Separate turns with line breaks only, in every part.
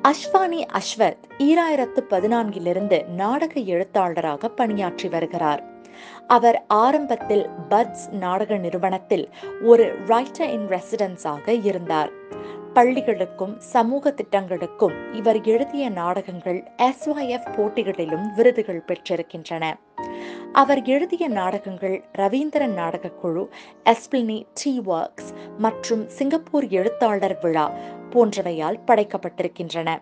அஷ்வானி அஸ்வத் ஈராயிரத்து பதினான்கிலிருந்து நாடக எழுத்தாளராக பணியாற்றி வருகிறார் அவர் ஆரம்பத்தில் பட்ஸ் நாடக நிறுவனத்தில் ஒரு ரைட்டர் இன் ரெசிடென்ஸாக இருந்தார் பள்ளிகளுக்கும் சமூக திட்டங்களுக்கும் இவர் எழுதிய நாடகங்கள் எஸ்ஒய்எஃப் போட்டிகளிலும் விருதுகள் பெற்றிருக்கின்றன அவர் எழுதிய நாடகங்கள் ரவீந்திரன் நாடகக் குழு எஸ்பிளினி டி ஒர்க்ஸ் மற்றும் சிங்கப்பூர் எழுத்தாளர் விழா போன்றவையால் படைக்கப்பட்டிருக்கின்றன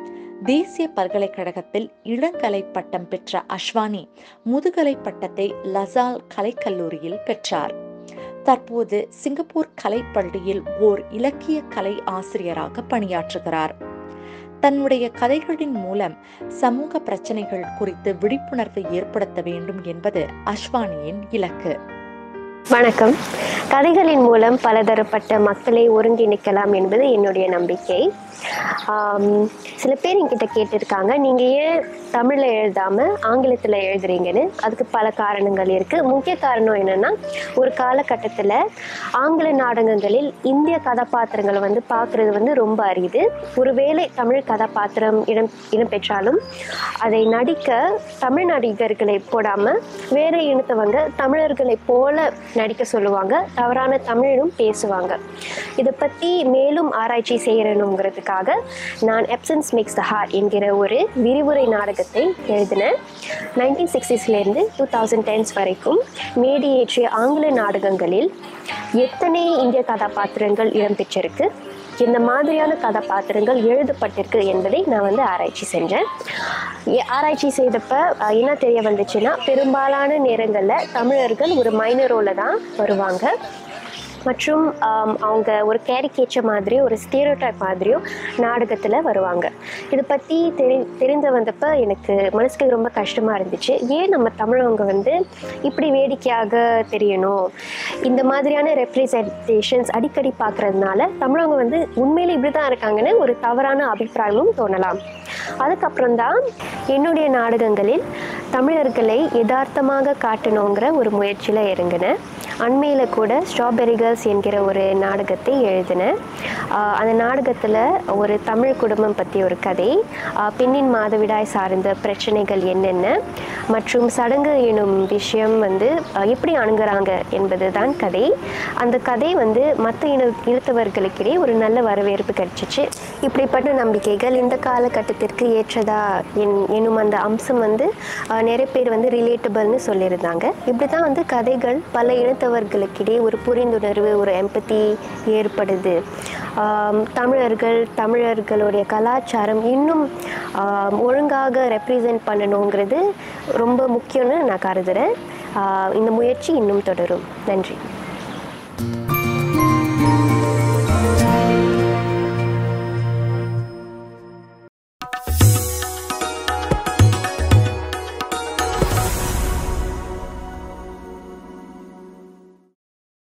தேசிய பல்கலைக்கழகத்தில் இளங்கலை பட்டம் பெற்ற அஷ்வானி முதுகலை பட்டத்தை லசால் கலைக்கல்லூரியில் பெற்றார் தற்போது சிங்கப்பூர் கலைப்பள்ளியில் ஓர் இலக்கிய கலை ஆசிரியராக பணியாற்றுகிறார் தன்னுடைய கதைகளின் மூலம் சமூக பிரச்சனைகள் குறித்து விழிப்புணர்வை ஏற்படுத்த வேண்டும் என்பது அஷ்வானியின் இலக்கு
வணக்கம் கதைகளின் மூலம் பலதரப்பட்ட மக்களை ஒருங்கிணைக்கலாம் என்பது என்னுடைய நம்பிக்கை ஆம், சில பேர் என்கிட்ட கேட்டிருக்காங்க நீங்கள் ஏன் தமிழில் எழுதாமல் ஆங்கிலத்தில் எழுதுறீங்கன்னு அதுக்கு பல காரணங்கள் இருக்குது முக்கிய காரணம் என்னென்னா ஒரு காலகட்டத்தில் ஆங்கில நாடகங்களில் இந்திய கதாபாத்திரங்களை வந்து பார்க்குறது வந்து ரொம்ப அரிது ஒருவேளை தமிழ் கதாபாத்திரம் இடம் இடம்பெற்றாலும் அதை நடிக்க தமிழ் நடிகர்களை போடாமல் வேறு இனத்தவங்க தமிழர்களை போல நடிக்க சொல்லுவாங்க தவறான தமிழும் பேசுவாங்க இதை பற்றி மேலும் ஆராய்ச்சி செய்யணுங்கிறதுக்காக நான் எப்சன்ஸ் மேக்ஸ் த ஹார்ட் என்கிற ஒரு விரிவுரை நாடகத்தை எழுதினேன் நைன்டீன் சிக்ஸ்டீஸ்லேருந்து டூ தௌசண்ட் டென்ஸ் வரைக்கும் மேடியேற்றிய ஆங்கில நாடகங்களில் எத்தனை இந்திய கதாபாத்திரங்கள் இடம்பெற்றிருக்கு இந்த மாதிரியான கதாபாத்திரங்கள் எழுதப்பட்டிருக்கு என்பதை நான் வந்து ஆராய்ச்சி செஞ்சேன் எ- ஆராய்ச்சி செய்தப்ப அஹ், என்ன தெரிய வந்துச்சுன்னா பெரும்பாலான நேரங்களில் தமிழர்கள் ஒரு மைனர் ரோலில் தான் வருவாங்க மற்றும் ஆம், அவங்க ஒரு கேரிகேச்சர் மாதிரியோ ஒரு ஸ்டீரியோடைப் மாதிரியோ நாடகத்தில் வருவாங்க இதை பற்றி தெரி தெரிந்து வந்தப்ப எனக்கு மனசுக்கு ரொம்ப கஷ்டமாக இருந்துச்சு ஏன் நம்ம தமிழவங்க வந்து இப்படி வேடிக்கையாக தெரியணும் இந்த மாதிரியான ரெப்ரசன்டேஷன்ஸ் அடிக்கடி பார்க்கறதுனால தமிழவங்க வந்து உண்மையிலே இப்படி தான் இருக்காங்கன்னு ஒரு தவறான அபிப்பிராயமும் தோணலாம் அதுக்கப்புறம் தான் என்னுடைய நாடகங்களில் தமிழர்களை யதார்த்தமாக காட்டணுங்கிற ஒரு முயற்சியில் இறங்கினேன் அண்மையில் கூட ஸ்ட்ராபெரி கேர்ள்ஸ் என்கிற ஒரு நாடகத்தை எழுதினேன் ஆஹ் அந்த நாடகத்தில் ஒரு தமிழ் குடும்பம் பற்றி ஒரு கதை ஆஹ் பெண்ணின் மாதவிடாய் சார்ந்த பிரச்சனைகள் என்னென்ன மற்றும் சடங்கு எனும் விஷயம் வந்து ஆஹ் எப்படி அணுகுறாங்க என்பது தான் கதை அந்த கதை வந்து மற்ற இன இனத்தவர்களுக்கிடையே ஒரு நல்ல வரவேற்பு கிடைச்சிச்சு இப்படிப்பட்ட நம்பிக்கைகள் இந்த காலகட்டத்திற்கு ஏற்றதா என் எனும் அந்த அம்சம் வந்து ஆஹ் நிறைய பேர் வந்து ரிலேட்டபிள்னு சொல்லியிருந்தாங்க இப்படி தான் வந்து கதைகள் பல இனத்தவர்களுக்கிடையே ஒரு புரிந்துணர்வு ஒரு எம்பத்தி ஏற்படுது ஆம், தமிழர்கள் தமிழர்களுடைய கலாச்சாரம் இன்னும் ஆம், ஒழுங்காக ரெப்ரசன்ட் பண்ணணுங்கிறது ரொம்ப முக்கியம்னு நான் கருதுகிறேன் ஆஹ் இந்த முயற்சி இன்னும் தொடரும் நன்றி